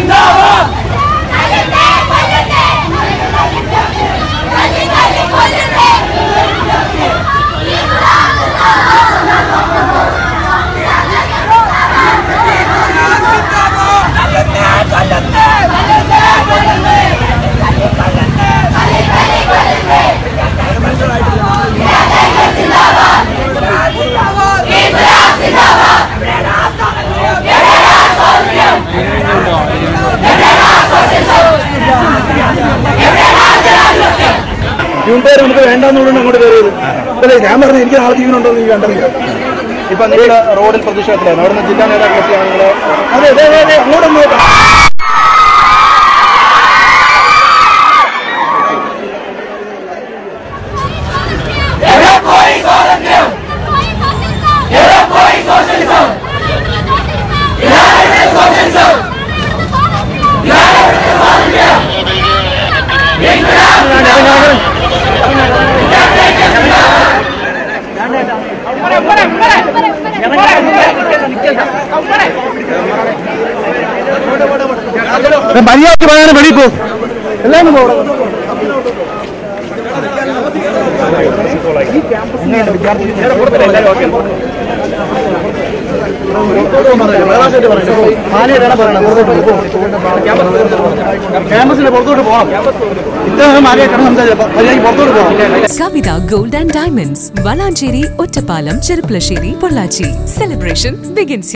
യൂണിറ്റുകാർ നമുക്ക് വേണ്ടെന്നുകൊണ്ട് അങ്ങോട്ട് കയറിയത് അല്ലേ ഞാൻ പറഞ്ഞു എനിക്ക് നാളെ ജീവനുണ്ടോ എന്ന് എനിക്ക് കണ്ടറിയില്ല ഇപ്പൊ നിങ്ങൾ റോഡിൽ പ്രതിഷേധത്തിലാണ് അവിടെ നിന്ന് ജില്ലാ നേതാക്കളൊക്കെയാണ് നിങ്ങൾ അതെ അതെ അതെ അതെ അങ്ങോട്ടൊന്ന് നോക്കാം മര്യാദക്ക് പറയാനും വെളിയിൽ പോകും എല്ലാവരും പോകും ക്യാമ്പസിന്റെ പുറത്തോട്ട് പോകണം ഇത്ര മാലിയെ കിടന്ന് സംസാരിച്ചപ്പോ മര്യാദയ്ക്ക് പുറത്തോട്ട് പോകണം Kavitha gold and diamonds Valanchery Ottapalam Cherpulassery Pollachi celebration begins